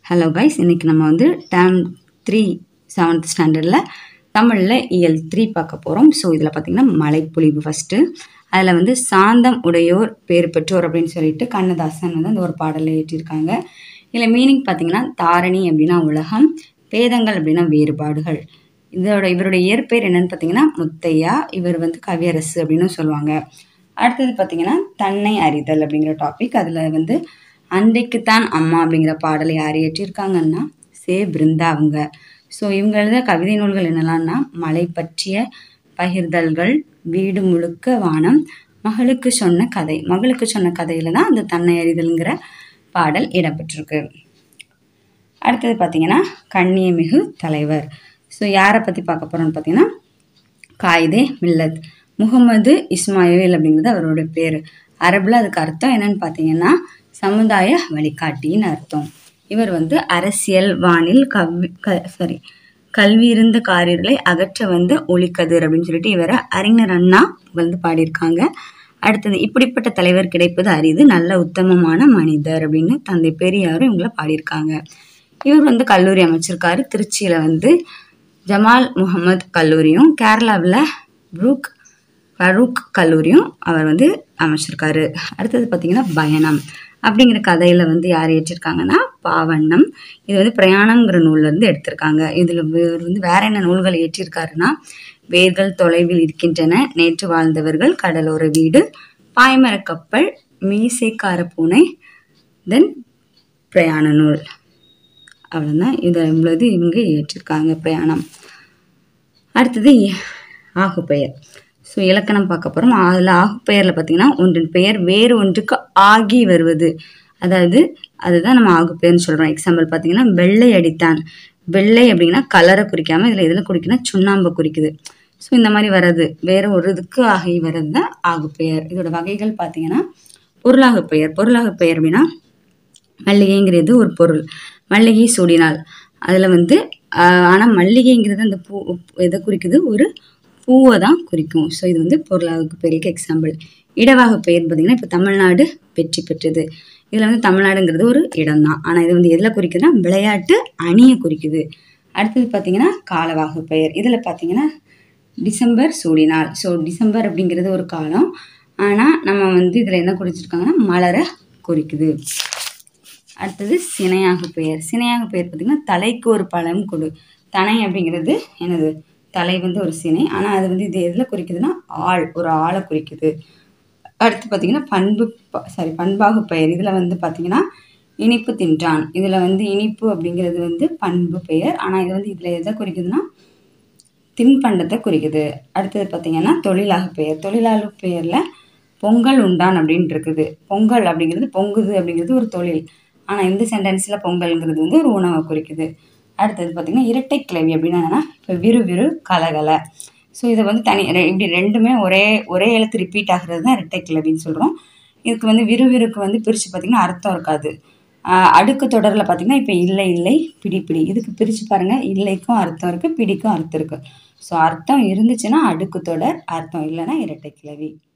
hello guys இன்னைக்கு நம்ம வந்து டேம் த்ரீ செவன்த் ஸ்டாண்டர்டில் தமிழில் இயல் த்ரீ பார்க்க போகிறோம் ஸோ இதில் பார்த்தீங்கன்னா மலைப்பொழிவு ஃபஸ்ட்டு அதில் வந்து சாந்தம் உடையோர் பேர் பெற்றோர் அப்படின்னு சொல்லிட்டு கண்ணதாசன் வந்து அந்த ஒரு பாடலில் ஏற்றிருக்காங்க இதில் மீனிங் பார்த்தீங்கன்னா தாரணி அப்படின்னா உலகம் வேதங்கள் அப்படின்னா வேறுபாடுகள் இதோட இவருடைய இயற்பெயர் என்னன்னு பார்த்தீங்கன்னா முத்தையா இவர் வந்து கவியரசு அப்படின்னு சொல்லுவாங்க அடுத்தது பார்த்தீங்கன்னா தன்னை அறிதல் அப்படிங்கிற டாபிக் அதில் வந்து அன்றைக்குத்தான் அம்மா அப்படிங்கிற பாடலை யார் இயற்றியிருக்காங்கன்னா சே பிருந்தா அவங்க ஸோ இவங்க எழுத கவிதை நூல்கள் என்னெல்லாம்னா மலை பற்றிய பகிர்தல்கள் வீடு முழுக்க வானம் மகளுக்கு சொன்ன கதை மகளுக்கு சொன்ன கதையில தான் அந்த தன்னை அறிதல்ங்கிற பாடல் இடம்பெற்றிருக்கு அடுத்தது பார்த்தீங்கன்னா கண்ணியமிகு தலைவர் ஸோ யாரை பற்றி பார்க்க போகிறோம்னு பார்த்தீங்கன்னா காயிதே மில்லத் முகமது இஸ்மாயில் அப்படிங்கிறது அவருடைய பேர் அரபில் அதுக்கு அர்த்தம் என்னன்னு பார்த்தீங்கன்னா சமுதாய வழிகாட்டின்னு அர்த்தம் இவர் வந்து அரசியல் வானில் கல்வி க சாரி கல்வி இருந்த காரியர்களை அகற்ற வந்து ஒளிக்கதிர் அப்படின்னு சொல்லிட்டு இவரை அறிஞர் அண்ணா வந்து பாடியிருக்காங்க அடுத்தது இப்படிப்பட்ட தலைவர் கிடைப்பது அரிது நல்ல உத்தமமான மனிதர் அப்படின்னு தந்தை பெரியாரும் இவங்கள பாடியிருக்காங்க இவர் வந்து கல்லூரி அமைச்சிருக்காரு திருச்சியில் வந்து ஜமால் முகமது கல்லூரியும் கேரளாவில் ப்ரூக் ஃபரூக் கல்லூரியும் அவர் வந்து அமைச்சிருக்காரு அடுத்தது பார்த்தீங்கன்னா பயணம் அப்படிங்கிற கதையில் வந்து யார் ஏற்றிருக்காங்கன்னா பாவண்ணம் இது வந்து பிரயாணங்கிற நூல்லேருந்து எடுத்திருக்காங்க இதில் இவர் வந்து வேற என்ன நூல்கள் ஏற்றிருக்காருன்னா வேர்கள் தொலைவில் இருக்கின்றன நேற்று வாழ்ந்தவர்கள் கடலோர வீடு பாய்மர கப்பல் மீசைக்கார பூனை தென் பிரயாண நூல் அவ்வளோதான் இதை இவ்வளவு இவங்க ஏற்றிருக்காங்க பிரயாணம் அடுத்தது ஆகுப்பெயர் ஸோ இலக்கணம் பார்க்க போகிறோம் அதில் ஆகுப்பெயரில் பார்த்தீங்கன்னா ஒன்றின் பெயர் வேறு ஒன்றுக்கு ஆகி வருவது அதாவது அதுதான் நம்ம ஆகுப்பெயர்னு சொல்கிறோம் எக்ஸாம்பிள் பார்த்தீங்கன்னா வெள்ளை அடித்தான் வெள்ளை அப்படின்னா கலரை குறிக்காமல் இதில் எதில் குறிக்குன்னா சுண்ணாம்பை குறிக்குது ஸோ இந்த மாதிரி வர்றது வேறு ஒரு இதுக்கு ஆகி வர்றது தான் ஆகுப்பெயர் இதோட வகைகள் பார்த்தீங்கன்னா பொருளாக பெயர் பொருளாக பெயர் அப்படின்னா மல்லிகைங்கிறது ஒரு பொருள் மல்லிகை சூடினால் அதில் வந்து ஆனால் மல்லிகைங்கிறது அந்த பூ எதை குறிக்குது ஒரு பூவை தான் குறிக்கும் ஸோ இது வந்து பொருளாக பெயருக்கு எக்ஸாம்பிள் இடவாக பெயர் பார்த்தீங்கன்னா இப்போ தமிழ்நாடு வெற்றி பெற்றது இதில் வந்து தமிழ்நாடுங்கிறது ஒரு இடம் தான் ஆனால் இது வந்து எதில் குறிக்குதுன்னா விளையாட்டு அணியை குறிக்குது அடுத்தது பார்த்தீங்கன்னா காலவாகு பெயர் இதில் பார்த்தீங்கன்னா டிசம்பர் சூடினால் ஸோ டிசம்பர் அப்படிங்கிறது ஒரு காலம் ஆனால் நம்ம வந்து இதில் என்ன குறிச்சிருக்காங்கன்னா மலரை குறிக்குது அடுத்தது சினையாக பெயர் சினையாக பெயர் பார்த்திங்கன்னா தலைக்கு ஒரு பழம் கொடு தனை அப்படிங்கிறது என்னது தலை வந்து ஒரு சினை ஆனால் அது வந்து இது எதில் குறிக்குதுன்னா ஆள் ஒரு ஆளை குறிக்குது அடுத்து பார்த்திங்கன்னா பண்பு சாரி பண்பாகு பெயர் இதில் வந்து பார்த்திங்கன்னா இனிப்பு தின்றான் இதில் வந்து இனிப்பு அப்படிங்கிறது வந்து பண்பு பெயர் ஆனால் இது வந்து இதில் எதை குறிக்குதுன்னா தின்பண்டத்தை குறிக்குது அடுத்தது பார்த்திங்கன்னா தொழிலாக பெயர் தொழிலாளர் பெயரில் பொங்கல் உண்டான் அப்படின்ட்டு இருக்குது பொங்கல் அப்படிங்கிறது பொங்குது அப்படிங்கிறது ஒரு தொழில் ஆனால் இந்த சென்டென்ஸில் பொங்கல்ங்கிறது வந்து ஒரு உணவை குறிக்குது அடுத்தது பார்த்திங்கன்னா இரட்டை கிளவி அப்படின்னா என்னென்னா இப்போ விறு விறு கலகலை ஸோ இதை வந்து தனி இப்படி ரெண்டுமே ஒரே ஒரே எழுத்து ரிப்பீட் ஆகிறது தான் இரட்டை கிளவின்னு சொல்கிறோம் இதுக்கு வந்து விறுவிறுக்கு வந்து பிரித்து பார்த்திங்கன்னா அர்த்தம் இருக்காது அடுக்கு தொடரில் பார்த்திங்கன்னா இப்போ இல்லை இல்லை பிடி பிடி இதுக்கு பிரித்து பாருங்கள் இல்லைக்கும் அர்த்தம் இருக்குது பிடிக்கும் அர்த்தம் இருக்குது ஸோ அர்த்தம் இருந்துச்சுன்னா அடுக்கு தொடர் அர்த்தம் இல்லைன்னா இரட்டை கிளவி